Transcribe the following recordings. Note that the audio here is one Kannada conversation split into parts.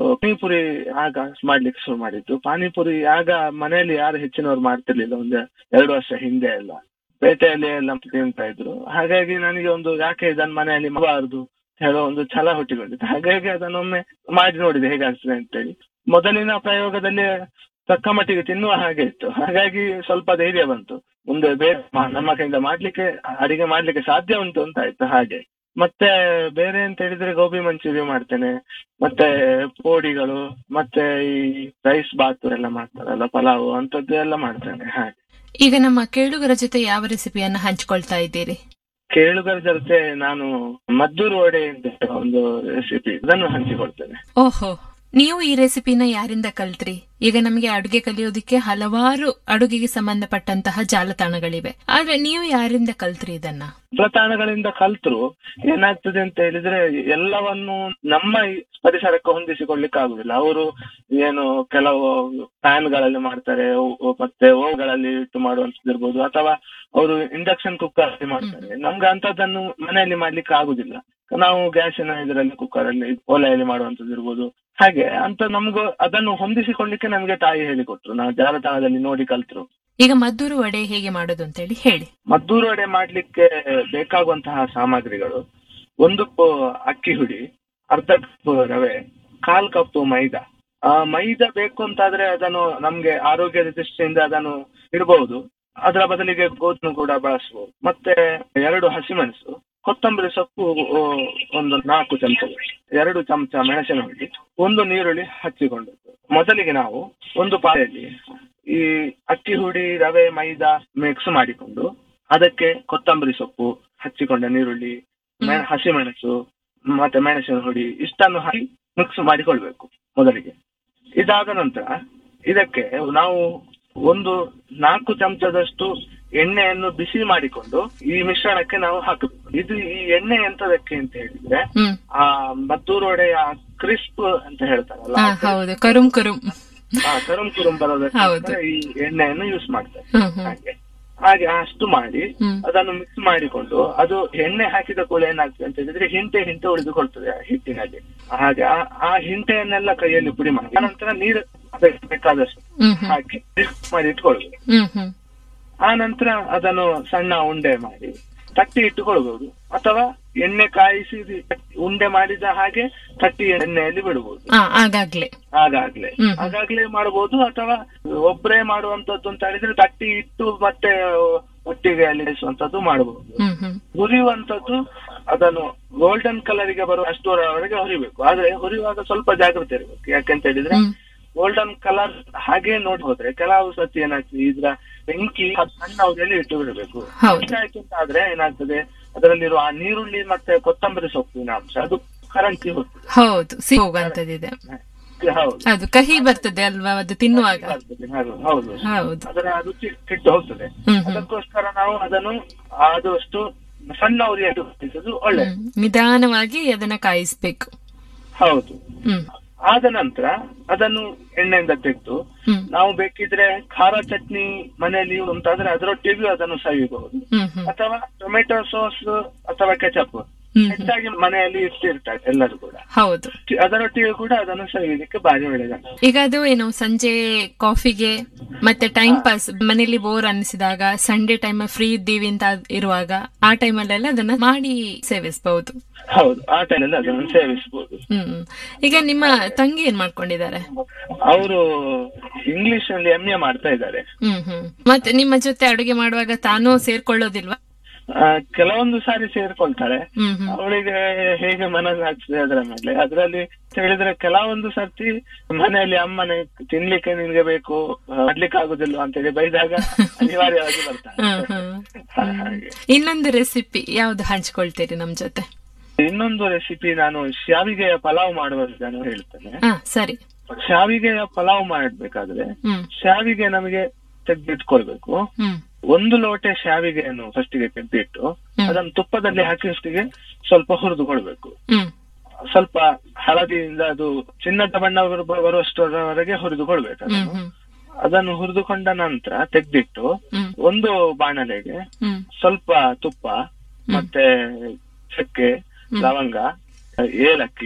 ಪಾನಿಪುರಿ ಆಗ ಮಾಡ್ಲಿಕ್ಕೆ ಶುರು ಮಾಡಿದ್ದು ಪಾನಿಪುರಿ ಆಗ ಮನೆಯಲ್ಲಿ ಯಾರು ಹೆಚ್ಚಿನವ್ರು ಮಾಡ್ತಿರ್ಲಿಲ್ಲ ಒಂದು ಎರಡು ವರ್ಷ ಹಿಂದೆ ಎಲ್ಲ ಪೇಟೆಯಲ್ಲಿ ಎಲ್ಲ ತಿಂತಾ ಇದ್ರು ಹಾಗಾಗಿ ನನಗೆ ಒಂದು ಯಾಕೆ ಇದನ್ನ ಮನೆಯಲ್ಲಿ ಮಾಡಬಾರದು ಹೇಳೋ ಒಂದು ಛಲ ಹುಟ್ಟಿಕೊಂಡಿತ್ತು ಹಾಗಾಗಿ ಅದನ್ನೊಮ್ಮೆ ಮಾಡಿ ನೋಡಿದೆ ಹೇಗಾಗ್ತದೆ ಅಂತೇಳಿ ಮೊದಲಿನ ಪ್ರಯೋಗದಲ್ಲಿ ತಕ್ಕ ಮಟ್ಟಿಗೆ ತಿನ್ನುವ ಹಾಗೆ ಇತ್ತು ಹಾಗಾಗಿ ಸ್ವಲ್ಪ ಧೈರ್ಯ ಬಂತು ಮುಂದೆ ಬೇರೆ ಮ- ನಮ್ಮ ಕೈಯಿಂದ ಮಾಡ್ಲಿಕ್ಕೆ ಅಡಿಗೆ ಮಾಡ್ಲಿಕ್ಕೆ ಸಾಧ್ಯ ಉಂಟು ಅಂತ ಆಯ್ತು ಹಾಗೆ ಮತ್ತೆ ಬೇರೆ ಅಂತ ಹೇಳಿದ್ರೆ ಗೋಬಿ ಮಂಚೂರಿ ಮಾಡ್ತೇನೆ ಮತ್ತೆ ಪೋಡಿಗಳು ಮತ್ತೆ ಈ ರೈಸ್ ಬಾತ್ ಎಲ್ಲ ಮಾಡ್ತಾರಲ್ಲ ಪಲಾವ್ ಅಂತದ್ದು ಎಲ್ಲ ಮಾಡ್ತೇನೆ ಹಾಗೆ ಈಗ ನಮ್ಮ ಕೇಳುಗರ ಜೊತೆ ಯಾವ ರೆಸಿಪಿಯನ್ನ ಹಂಚಿಕೊಳ್ತಾ ಇದ್ದೀರಿ ಕೇಳುಗರ ಜೊತೆ ನಾನು ಮದ್ದೂರು ವಡೆ ಅಂತ ಒಂದು ರೆಸಿಪಿ ಅದನ್ನು ಹಂಚಿಕೊಳ್ತೇನೆ ಓಹೋ ನೀವು ಈ ರೆಸಿಪಿನ ಯಾರಿಂದ ಕಲ್ತ್ರಿ ಈಗ ನಮಗೆ ಅಡುಗೆ ಕಲಿಯೋದಿಕ್ಕೆ ಹಲವಾರು ಅಡುಗೆಗೆ ಸಂಬಂಧಪಟ್ಟಂತಹ ಜಾಲತಾಣಗಳಿವೆ ಆದ್ರೆ ನೀವು ಯಾರಿಂದ ಕಲ್ತ್ರಿ ಇದನ್ನ ತಾಣಗಳಿಂದ ಕಲ್ತರು ಏನಾಗ್ತದೆ ಅಂತ ಹೇಳಿದ್ರೆ ಎಲ್ಲವನ್ನು ನಮ್ಮ ಈ ಪರಿಸರಕ್ಕೆ ಹೊಂದಿಸಿಕೊಳ್ಳಿಕ್ಕೆ ಆಗುದಿಲ್ಲ ಅವರು ಏನು ಕೆಲವು ಪ್ಯಾನ್ ಗಳಲ್ಲಿ ಮಾಡ್ತಾರೆ ಓ- ಓ- ಮತ್ತೆ ಓವ್ಗಳಲ್ಲಿ ಇಟ್ಟು ಮಾಡುವಂತದ್ದಿರ್ಬೋದು ಅಥವಾ ಅವರು ಇಂಡಕ್ಷನ್ ಕುಕ್ಕರ್ ಅಲ್ಲಿ ಮಾಡ್ತಾರೆ ನಮ್ಗೆ ಅಂತದನ್ನು ಮನೆಯಲ್ಲಿ ಮಾಡ್ಲಿಕ್ಕೆ ಆಗುದಿಲ್ಲ ನಾವು ಗ್ಯಾಸಿನ ಇದರಲ್ಲಿ ಕುಕ್ಕರ್ ಅಲ್ಲಿ ಒಲೆಯಲ್ಲಿ ಮಾಡುವಂತದ್ದು ಇರ್ಬೋದು ಹಾಗೆ ಅಂತ ನಮ್ಗೂ ಅದನ್ನು ಹೊಂದಿಸಿಕೊಳ್ಳಿಕ್ಕೆ ನಮ್ಗೆ ತಾಯಿ ಹೇಳಿಕೊಟ್ರು ನಾವು ಜಾಲತಾಣದಲ್ಲಿ ನೋಡಿ ಕಲ್ತರು ಈಗ ಮದ್ದೂರು ವಡೆ ಹೇಗೆ ಮಾಡೋದು ಅಂತೇಳಿ ಹೇಳಿ ಮದ್ದೂರು ವಡೆ ಮಾಡ್ಲಿಕ್ಕೆ ಬೇಕಾಗುವಂತಹ ಸಾಮಗ್ರಿಗಳು ಒಂದು ಕಪ್ ಅಕ್ಕಿ ಹುಡಿ ಅರ್ಧ ಕಪ್ ರವೆ ಕಾಲ್ ಕಪ್ ಮೈದಾ ಆ ಮೈದಾ ಬೇಕು ಅಂತಾದ್ರೆ ಅದನ್ನು ನಮ್ಗೆ ಆರೋಗ್ಯದ ದೃಷ್ಟಿಯಿಂದ ಅದನ್ನು ಇಡಬಹುದು ಅದರ ಬದಲಿಗೆ ಗೋಧುಮ ಕೂಡ ಬಳಸಬಹುದು ಮತ್ತೆ ಎರಡು ಹಸಿಮೆಣಸು ಕೊತ್ತಂಬರಿ ಸೊಪ್ಪು ಆ, ಒಂದು ನಾಲ್ಕು ಚಮಚಗಳು ಎರಡು ಚಮಚ ಮೆಣಸಿನ ಹುಡಿ ಒಂದು ನೀರುಳ್ಳಿ ಹಚ್ಚಿಕೊಂಡದ್ದು ಮೊದಲಿಗೆ ನಾವು ಒಂದು ಪಾತ್ರೆಯಲ್ಲಿ ಈ ಅಕ್ಕಿ ಹುಡಿ ರವೆ ಮೈದಾ ಮಿಕ್ಸ್ ಮಾಡಿಕೊಂಡು ಅದಕ್ಕೆ ಕೊತ್ತಂಬರಿ ಸೊಪ್ಪು ಹಚ್ಚಿಕೊಂಡ ನೀರುಳ್ಳಿ ಮೆ- ಹಸಿಮೆಣಸು ಮತ್ತೆ ಮೆಣಸಿನ ಹುಡಿ ಇಷ್ಟನ್ನು ಹಾಕಿ ಮಿಕ್ಸ್ ಮಾಡಿಕೊಳ್ಬೇಕು ಮೊದಲಿಗೆ ಇದಾದ ನಂತರ ಇದಕ್ಕೆ ನಾವು ಒಂದು ನಾಲ್ಕು ಚಮಚದಷ್ಟು ಎಣ್ಣೆಯನ್ನು ಬಿಸಿ ಮಾಡಿಕೊಂಡು ಈ ಮಿಶ್ರಣಕ್ಕೆ ನಾವು ಹಾಕಬೇಕು ಇದು ಈ ಎಣ್ಣೆ ಎಂತದಕ್ಕೆ ಅಂತ ಹೇಳಿದ್ರೆ ಹ್ಮ್ ಆ ಮದ್ದೂರು ವಡೆಯ ಕ್ರಿಸ್ಪ್ ಅಂತ ಹೇಳ್ತಾರಲ್ಲ ಹಾ ಹೌದು ಕರುಮ್ ಕರುಮ್ ಆ ಕರುಂ ಕುರುಂ ಹೌದು. ಬರೋದಕ್ಕೆ ಈ ಎಣ್ಣೆಯನ್ನು ಯೂಸ್ ಮಾಡ್ತಾರೆ ಹ್ಮ್ ಹ್ಮ್ ಹಾಗೆ ಹಾಗೆ ಅಷ್ಟು ಮಾಡಿ ಹ್ಮ್. ಅದನ್ನು ಮಿಕ್ಸ್ ಮಾಡಿಕೊಂಡು ಅದು ಎಣ್ಣೆ ಹಾಕಿದ ಕೂಡ ಏನಾಗ್ತದೆ ಅಂತ ಹೇಳಿದ್ರೆ ಹಿಂಟೆ ಹಿಂಟೆ ಉಳಿದುಕೊಳ್ತದೆ ಆ ಹಿಟ್ಟಿನಲ್ಲಿ ಹಾಗೆ ಆ- ಆ ಹಿಂಟೆಯನ್ನೆಲ್ಲ ಕೈಯಲ್ಲಿ ಪುಡಿ ಮಾಡಿ ನಂತರ ನೀರು ಅದಕ್ಕೆ ಬೇಕಾದಷ್ಟು ಹ್ಮ್ ಹ್ಮ್ ಹಾಕಿ mix ಮಾಡಿ ಇಟ್ಕೊಳ್ಬೇಕು ಹ್ಮ್ ಹ್ಮ್ ಆ ನಂತರ ಅದನ್ನು ಸಣ್ಣ ಉಂಡೆ ಮಾಡಿ ತಟ್ಟಿ ಇಟ್ಟುಕೊಳ್ಬಹುದು ಅಥವಾ ಎಣ್ಣೆ ಕಾಯಿಸಿ ಉಂಡೆ ಮಾಡಿದ ಹಾಗೆ ತಟ್ಟಿ ಎಣ್ಣೆಯಲ್ಲಿ ಬಿಡಬಹುದು ಆ ಆಗಾಗ್ಲೇ ಆಗಾಗ್ಲೇ ಹ್ಮ್. ಆಗಾಗ್ಲೇ ಮಾಡಬಹುದು ಅಥವಾ ಒಬ್ಬರೇ ಮಾಡುವಂತದ್ದು ಅಂತ ಹೇಳಿದ್ರೆ ತಟ್ಟಿ ಇಟ್ಟು ಮತ್ತೆ ಒಟ್ಟಿಗೆ ಅಲ್ಲಿ ಇಳಿಸುವಂತದ್ದು ಮಾಡಬಹುದು ಹ್ಮ್ ಹ್ಮ್ ಹುರಿಯುವಂತದ್ದು ಅದನ್ನು ಗೋಲ್ಡನ್ ಕಲರಿಗೆ ಬರುವ ಅಷ್ಟರವರೆಗೆ ಹುರಿಬೇಕು ಆದ್ರೆ ಹುರಿಯುವಾಗ ಸ್ವಲ್ಪ ಜಾಗ್ರತೆ ಇರಬೇಕು ಯಾಕಂತ ಹೇಳಿದ್ರೆ ಹ್ಮ್ ಗೋಲ್ಡನ್ ಕಲರ್ ಹಾಗೆ ನೋಡಿ ಹೋದ್ರೆ ಕೆಲವು ಸತಿ ಏನಾಗ್ತದೆ ಇದ್ರ ಬೆಂಕಿ ಅದ್ ಸಣ್ಣ ಅವಧಿಯಲ್ಲಿ ಇಟ್ಟು ಬಿಡಬೇಕು ಹೌದು. ಆಯ್ತು ಅಂತ ಆದ್ರೆ ಏನಾಗ್ತದೆ ಅದರಲ್ಲಿರುವ ಆ ನೀರುಳ್ಳಿ ಮತ್ತೆ ಕೊತ್ತಂಬರಿ ಸೊಪ್ಪಿನ ಅಂಶ ಅದು ಕರಂಚಿ ಹೋಗ್ತದೆ ಹೌದು ಸಿಹಿ ಹೋಗುವಂತದಿದೆ ಹೌದು ಅದು ಕಹಿ ಬರ್ತದೆ ಅಲ್ವಾ ಅದು ತಿನ್ನುವಾಗ ಆಗ್ತದೆ, ಹೌದು ಹೌದು ಹೌದು ಅದರ ರುಚಿ ಕೆಟ್ಟು ಹೋಗ್ತದೆ ಹ್ಮ್ ಹ್ಮ್ ಅದಕ್ಕೋಸ್ಕರ ನಾವು ಅದನ್ನು ಆದಷ್ಟು ಸಣ್ಣ ಉರಿಯಲ್ಲಿ ಹೊತ್ತಿಸುದು ಒಳ್ಳೆ ಹ್ಮ್. ನಿಧಾನವಾಗಿ ಅದನ್ನ ಕಾಯಿಸ್ಬೇಕು ಹೌದು ಹ್ಮ್ ಆದ ನಂತರ ಅದನ್ನು ಎಣ್ಣೆಯಿಂದ ತೆಗೆದು ಹ್ಮ್ ನಾವು ಬೇಕಿದ್ರೆ ಖಾರ ಚಟ್ನಿ ಮನೆಯಲ್ಲಿ ಅಂತಾದ್ರೆ ಅದರೊಟ್ಟಿಗೂ ಅದನ್ನು ಸವಿಬಹುದು ಹ್ಮ್ ಹ್ಮ್ ಅಥವಾ ಟೊಮೆಟೊ ಸಾಸ್ ಅಥವಾ ಕೆಚಪ್ ಹ್ಮ್. ಹೆಚ್ಚಾಗಿ ಮನೆಯಲ್ಲಿ ಇರ್ತಿರ್ತಾರೆ ಎಲ್ಲರೂ ಕೂಡ ಹೌದು ಅದರೊಟ್ಟಿಗೆ ಕೂಡ ಅದನ್ನು ಸವಿಲಿಕ್ಕೆ ಬಾರಿ ಒಳ್ಳೆಯದಾಗ್ತದೆ ಈಗ ಅದು ಏನು ಸಂಜೆ ಕಾಫಿಗೆ ಮತ್ತೆ ಟೈಮ್ ಪಾಸ್ ಮನೇಲಿ ಬೋರ್ ಅನಿಸಿದಾಗ ಸಂಡೇ ಟೈಮ್ ಫ್ರೀ ಇದ್ದೀವಿ ಅಂತ ಇರುವಾಗ ಆ ಟೈಮಲ್ಲೆಲ್ಲ ಅದನ್ನ ಮಾಡಿ ಸೇವಿಸಬಹುದು ಹೌದು ಆ ಟೈಮಲ್ಲಿ ಅದನ್ನು ಸೇವಿಸಬಹುದು ಹ್ಮ್ ಈಗ ನಿಮ್ಮ ತಂಗಿ ಏನ್ ಮಾಡ್ಕೊಂಡಿದ್ದಾರೆ ಅವರು ಇಂಗ್ಲಿಷ್ ನಲ್ಲಿ ಎಂ ಎ ಮಾಡ್ತಾ ಇದ್ದಾರೆ ಹ್ಮ್ ಹ್ಮ್ ಮತ್ತೆ ನಿಮ್ಮ ಜೊತೆ ಅಡುಗೆ ಮಾಡುವಾಗ ತಾನೂ ಸೇರ್ಕೊಳ್ಳೋದಿಲ್ವಾ ಆ, ಕೆಲವೊಂದು ಸಾರಿ ಸೇರ್ಕೊಳ್ತಾಳೆ ಹ್ಮ್ ಹ್ಮ್ ಅವಳಿಗೆ ಹೇಗೆ ಮನಸ್ಸಾಗ್ತದೆ ಅದರ ಮೇಲೆ ಅದರಲ್ಲಿ ಹೇಳಿದ್ರೆ ಕೆಲವೊಂದು ಸರ್ತಿ ಮನೆಯಲ್ಲಿ ಅಮ್ಮನೆ ತಿನ್ಲಿಕ್ಕೆ ನಿನ್ಗೆ ಬೇಕು ಮಾಡ್ಲಿಕ್ಕೆ ಆಗುದಿಲ್ಲ ಅಂತೇಳಿ ಬೈದಾಗ ಅನಿವಾರ್ಯವಾಗಿ ಬರ್ತಾಳೆ ಹ್ಮ್ ಹ್ಮ್ ಹಾ, ಹಾಗೆ ಇನ್ನೊಂದು ರೆಸಿಪಿ ಯಾವ್ದು ಹಂಚ್ಕೊಳ್ತೀರಿ ನಮ್ ಜೊತೆ ಇನ್ನೊಂದು ರೆಸಿಪಿ ನಾನು ಶಾವಿಗೆಯ ಪಲಾವ್ ಮಾಡುವ ವಿಧಾನ ಹೇಳ್ತೇನೆ ಹಾ ಸರಿ ಶಾವಿಗೆಯ ಪಲಾವ್ ಮಾಡಬೇಕಾದ್ರೆ ಹ್ಮ್ ಶಾವಿಗೆ ನಮಗೆ ತೆಗೆದಿಟ್ಕೊಳ್ಬೇಕು ಹ್ಮ್ ಒಂದು ಲೋಟೆ ಶಾವಿಗೆಯನ್ನು ಫಸ್ಟಿಗೆ ತೆಗೆದಿಟ್ಟು ಹ್ಮ್. ಅದನ್ನು ತುಪ್ಪದಲ್ಲಿ ಹಾಕಿ ಫಸ್ಟಿಗೆ ಸ್ವಲ್ಪ ಹುರಿದುಕೊಳ್ಬೇಕು ಹ್ಮ್ ಸ್ವಲ್ಪ ಹಳದಿಯಿಂದ ಅದು ಚಿನ್ನದ ಬಣ್ಣ ಬರು- ಬರುವಷ್ಟರವರೆಗೆ ಹುರಿದುಕೊಳ್ಬೇಕು ಹ್ಮ್ ಅದನ್ನು ಹ್ಮ್ ಅದನ್ನು ಹುರಿದುಕೊಂಡ ನಂತರ ತೆಗೆದಿಟ್ಟು ಹ್ಮ್ ಒಂದು ಬಾಣಲೆಗೆ ಹ್ಮ್ ಸ್ವಲ್ಪ ತುಪ್ಪ ಮತ್ತೆ ಚಕ್ಕೆ ಲವಂಗ ಏಲಕ್ಕಿ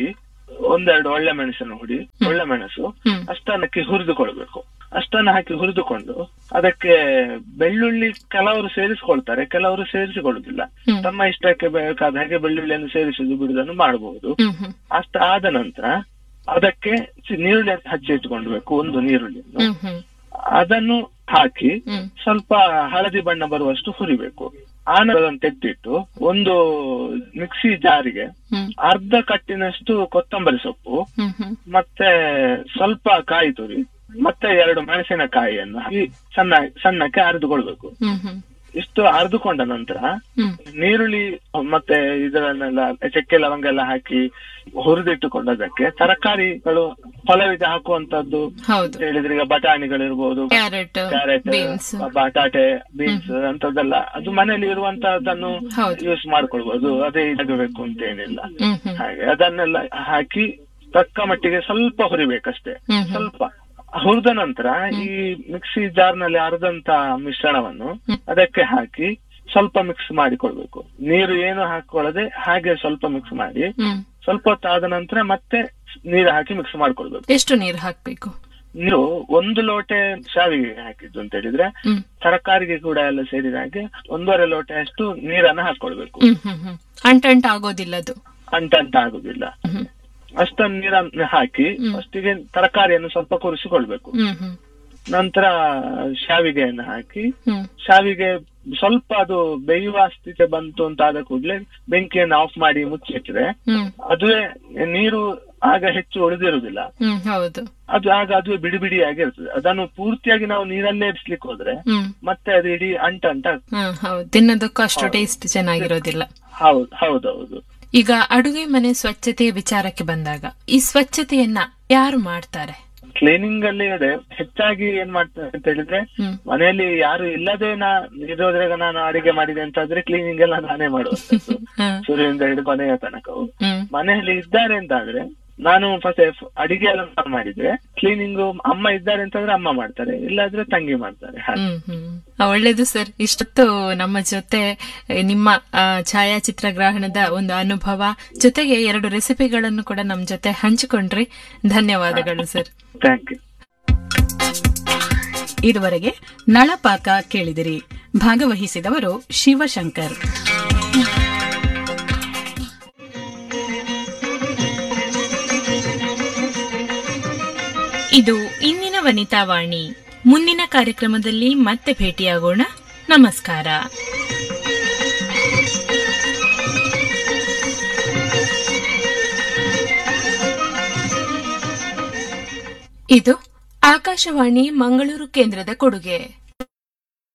ಒಂದೆರಡು ಒಳ್ಳೆ ಮೆಣಸಿನ ಹುಡಿ ಒಳ್ಳೆ ಮೆಣಸು ಹ್ಮ್ ಅಷ್ಟನ್ನ ಹಾಕಿ ಹುರಿದುಕೊಳ್ಬೇಕು ಅಷ್ಟನ್ನ ಹಾಕಿ ಹುರಿದುಕೊಂಡು ಅದಕ್ಕೆ ಬೆಳ್ಳುಳ್ಳಿ ಕೆಲವರು ಸೇರಿಸ್ಕೊಳ್ತಾರೆ ಕೆಲವರು ಸೇರಿಸಿಕೊಳ್ಳುದಿಲ್ಲ ಹ್ಮ್. ತಮ್ಮ ಇಷ್ಟಕ್ಕೆ ಬೇಕಾದ ಹಾಗೆ ಬೆಳ್ಳುಳ್ಳಿಯನ್ನು ಸೇರಿಸುದು ಬಿಡುದನ್ನು ಮಾಡಬಹುದು ಹ್ಮ್ ಹ್ಮ್ ಅಷ್ಟ ಆದ ನಂತರ ಅದಕ್ಕೆ ಸಿ- ನೀರುಳ್ಳಿ ಹಚ್ಚಿ ಇಟ್ಕೊಳ್ಬೇಕು ಒಂದು ನೀರುಳ್ಳಿಯನ್ನು ಹ್ಮ್ ಹ್ಮ್ ಅದನ್ನು ಹಾಕಿ ಹ್ಮ್ ಸ್ವಲ್ಪ ಹಳದಿ ಬಣ್ಣ ಬರುವಷ್ಟು ಹುರಿಬೇಕು ಆನಂತರ ತೆತ್ತಿಟ್ಟು ಒಂದು ಮಿಕ್ಸಿ ಜಾರಿಗೆ ಹ್ಮ್ ಅರ್ಧ ಕಟ್ಟಿನಷ್ಟು ಕೊತ್ತಂಬರಿ ಸೊಪ್ಪು ಹ್ಮ್ ಹ್ಮ್ ಮತ್ತೆ ಸ್ವಲ್ಪ ಕಾಯಿ ತುರಿ ಮತ್ತೆ ಎರಡು ಮೆಣಸಿನಕಾಯಿಯನ್ನು ಹಾಕಿ ಸಣ್ಣ ಸಣ್ಣಕ್ಕೆ ಅರಿದುಕೊಳ್ಬೇಕು ಹ್ಮ್ ಹ್ಮ್ ಇಷ್ಟು ಅರಿದುಕೊಂಡ ನಂತರ ಹ್ಮ್ ನೀರುಳ್ಳಿ ಮತ್ತೆ ಇದನ್ನೆಲ್ಲ ಚಕ್ಕೆ ಲವಂಗ ಎಲ್ಲ ಹಾಕಿ ಹುರಿದಿಟ್ಟುಕೊಂಡದಕ್ಕೆ ತರಕಾರಿಗಳು ಫಲವಿದೆ ಹಾಕುವಂತದ್ದು ಹೌದು ಅಂತ ಹೇಳಿದ್ರೆ ಈಗ ಬಟಾಣಿಗಳಿರ್ಬೋದು ಕ್ಯಾರೆಟ್ ಕ್ಯಾರೆಟ್ ಬೀನ್ಸ್ ಬಟಾಟೆ ಬೀನ್ಸ್ ಅಂತದೆಲ್ಲ ಅದು ಮನೆಯಲ್ಲಿ ಇರುವಂತಹದನ್ನು ಹೌದು ಯೂಸ್ ಮಾಡ್ಕೊಳ್ಬಹುದು ಅದೇ ಇದಾಗಬೇಕು ಅಂತ ಏನಿಲ್ಲ ಹ್ಮ್ ಹ್ಮ್ ಹಾಗೆ ಅದನ್ನೆಲ್ಲ ಹಾಕಿ ತಕ್ಕ ಮಟ್ಟಿಗೆ ಸ್ವಲ್ಪ ಹುರಿಬೇಕಷ್ಟೇ ಹ್ಮ್ ಹ್ಮ್ ಸ್ವಲ್ಪ ಹುರಿದ ನಂತರ ಈ ಮಿಕ್ಸಿ ಜಾರ್ ನಲ್ಲಿ ಅರ್ಧಂತ ಮಿಶ್ರಣವನ್ನು ಅದಕ್ಕೆ ಹಾಕಿ ಸ್ವಲ್ಪ ಮಿಕ್ಸ್ ಮಾಡಿಕೊಳ್ಬೇಕು ನೀರು ಏನು ಹಾಕೊಳ್ಳದೆ ಹಾಗೆ ಸ್ವಲ್ಪ ಮಿಕ್ಸ್ ಮಾಡಿ ಹ್ಮ್ ಸ್ವಲ್ಪ ಹೊತ್ತಾದ ನಂತರ ಮತ್ತೆ ನೀರು ಹಾಕಿ ಮಿಕ್ಸ್ ಮಾಡ್ಕೊಳ್ಬೇಕು ಎಷ್ಟು ನೀರು ಹಾಕ್ಬೇಕು ನೀರು ಒಂದು ಲೋಟೆ ಶಾವಿಗೆ ಹಾಕಿದ್ದು ಅಂತ ಹೇಳಿದ್ರೆ ಹ್ಮ್ ತರಕಾರಿಗೆ ಕೂಡ ಎಲ್ಲ ಸೇರಿದ ಹಾಗೆ ಒಂದೂವರೆ ಲೋಟೆ ಅಷ್ಟು ನೀರನ್ನ ಹಾಕೊಳ್ಬೇಕು ಹ್ಮ್ ಹ್ಮ್ ಹ್ಮ್ ಅಂಟಂಟ ಆಗೋದಿಲ್ಲ ಅದು ಅಂಟಂಟ ಆಗುದಿಲ್ಲ ಹ್ಮ್ ಅಷ್ಟನ್ನು ನೀರನ್ನು ಹಾಕಿ ಫಸ್ಟಿಗೆ ತರಕಾರಿಯನ್ನು ಸ್ವಲ್ಪ ಕುರಿಸಿಕೊಳ್ಬೇಕು ಹ್ಮ್ ಹ್ಮ್ ನಂತರ ಶಾವಿಗೆಯನ್ನು ಹಾಕಿ ಹ್ಮ್ ಶಾವಿಗೆ ಸ್ವಲ್ಪ ಅದು ಬೇಯುವ ಸ್ಥಿತಿ ಬಂತು ಅಂತ ಆದ ಕೂಡಲೇ ಬೆಂಕಿಯನ್ನು ಆಫ್ ಮಾಡಿ ಮುಚ್ಚಿಟ್ರೆ ಹ್ಮ್ ಅದುವೇ ನೀರು ಆಗ ಹೆಚ್ಚು ಉಳಿದಿರುವುದಿಲ್ಲ ಹ್ಮ್ ಹೌದು ಅದು ಆಗ ಅದುವೇ ಬಿಡಿ ಬಿಡಿಯಾಗಿರ್ತದೆ ಅದನ್ನು ಪೂರ್ತಿಯಾಗಿ ನಾವು ನೀರಲ್ಲೇ ಇಡ್ಸ್ಲಿಕ್ಕೆ ಹೋದ್ರೆ ಹ್ಮ್ ಮತ್ತೆ ಅದು ಇಡೀ ಅಂಟ ಅಂಟ ಹ್ಮ್ ಹೌದು ತಿನ್ನೋದಕ್ಕೂ ಅಷ್ಟು ಟೇಸ್ಟ್ ಚೆನ್ನಾಗಿರೋದಿಲ್ಲ ಹೌದು ಹೌದೌದು ಈಗ ಅಡುಗೆ ಮನೆ ಸ್ವಚ್ಛತೆಯ ವಿಚಾರಕ್ಕೆ ಬಂದಾಗ ಈ ಸ್ವಚ್ಛತೆಯನ್ನ ಯಾರು ಮಾಡ್ತಾರೆ ಕ್ಲೀನಿಂಗ್ ಅಲ್ಲಿ ಅದೇ ಹೆಚ್ಚಾಗಿ ಏನ್ ಮಾಡ್ತಾರೆ ಅಂತ ಹೇಳಿದ್ರೆ ಹ್ಮ್ ಮನೆಯಲ್ಲಿ ಯಾರು ಇಲ್ಲದೆ ನಾ ಇರೋದ್ರಾಗ ನಾನು ಅಡಿಗೆ ಮಾಡಿದೆ ಅಂತ ಆದ್ರೆ ಕ್ಲೀನಿಂಗ್ ಎಲ್ಲ ನಾನೇ ಮಾಡುವಂತದ್ದು ಹ್ಮ್ ಶುರುವಿಂದ ಹಿಡಿದು ಕೊನೆಯ ತನಕವು ಹ್ಮ್ ಮನೆಯಲ್ಲಿ ಇದ್ದಾರೆ ಅಂತ ಆದ್ರೆ ನಾನು ಫಸ್ಟ್ ಅಡಿಗೆ ಎಲ್ಲ ನಾನ್ ಮಾಡಿದ್ರೆ ಕ್ಲೀನಿಂಗ್ ಅಮ್ಮ ಇದ್ದಾರೆ ಅಂತಂದ್ರೆ ಅಮ್ಮ ಮಾಡ್ತಾರೆ ಇಲ್ಲಾದ್ರೆ ತಂಗಿ ಮಾಡ್ತಾರೆ ಹಾಗೆ. ಹ್ಮ್ ಹ್ಮ್ ಆ, ಒಳ್ಳೇದು ಸರ್ ಇಷ್ಟೊತ್ತು ನಮ್ಮ ಜೊತೆ ಎ, ನಿಮ್ಮ ಆ, ಛಾಯಾಚಿತ್ರಗ್ರಹಣದ ಒಂದು ಅನುಭವ ಜೊತೆಗೆ ಎರಡು ರೆಸಿಪಿಗಳನ್ನು ಕೂಡ ನಮ್ಮ ಜೊತೆ ಹಂಚಿಕೊಂಡ್ರಿ ಧನ್ಯವಾದಗಳು ಸರ್ ಥ್ಯಾಂಕ್ ಯು ಇದುವರೆಗೆ ನಳಪಾಕ ಕೇಳಿದಿರಿ ಭಾಗವಹಿಸಿದವರು ಶಿವಶಂಕರ್ ಇದು ಇಂದಿನ ವನಿತಾವಾಣಿ ಮುಂದಿನ ಕಾರ್ಯಕ್ರಮದಲ್ಲಿ ಮತ್ತೆ ಭೇಟಿಯಾಗೋಣ ನಮಸ್ಕಾರ ಇದು ಆಕಾಶವಾಣಿ ಮಂಗಳೂರು ಕೇಂದ್ರದ ಕೊಡುಗೆ